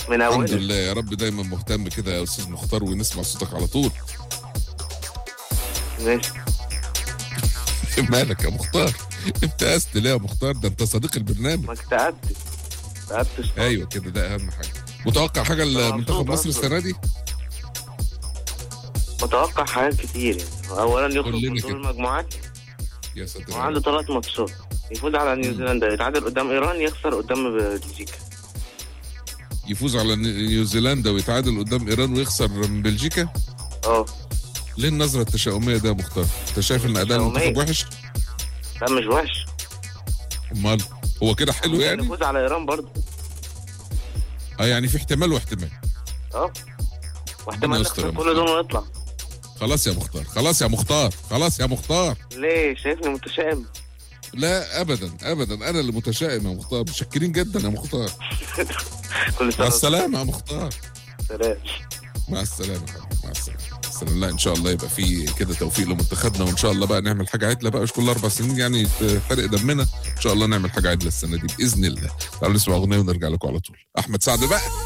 من الحمد اول لله يا رب دايما مهتم كده يا استاذ مختار ونسمع صوتك على طول ماشي مالك يا مختار ابتأست ليه يا مختار ده انت صديق البرنامج ما اكتئبتش اكتئبتش ايوه كده ده اهم حاجه متوقع حاجه لمنتخب مبسوط مصر أصلاً. السنه دي متوقع حاجات كتير يعني اولا يخرج قول لنا من دور كده. المجموعات يا ساتر وعنده ثلاث ماتشات يفوز على نيوزيلندا يتعادل قدام ايران يخسر قدام بلجيكا يفوز على نيوزيلندا ويتعادل قدام ايران ويخسر من بلجيكا اه ليه النظره التشاؤميه ده يا مختار انت شايف ان اداء تشاؤمية. المنتخب وحش لا مش وحش امال هو كده حلو ممكن يعني يفوز على ايران برضه اه يعني في احتمال واحتمال اه واحتمال يستر يا نخسر كل دول ونطلع خلاص يا مختار خلاص يا مختار خلاص يا مختار ليه شايفني متشائم لا ابدا ابدا انا اللي متشائم يا مختار متشكرين جدا يا مختار كل سنه مع وأنت السلامه يا مختار سلام مع السلامه يا حبيبي مع السلامه مع السلامه لا ان شاء الله يبقى في كده توفيق لمنتخبنا وان شاء الله بقى نعمل حاجه عدله بقى مش كل اربع سنين يعني فرق دمنا ان شاء الله نعمل حاجه عدله السنه دي باذن الله تعالوا نسمع اغنيه ونرجع لكم على طول احمد سعد بقى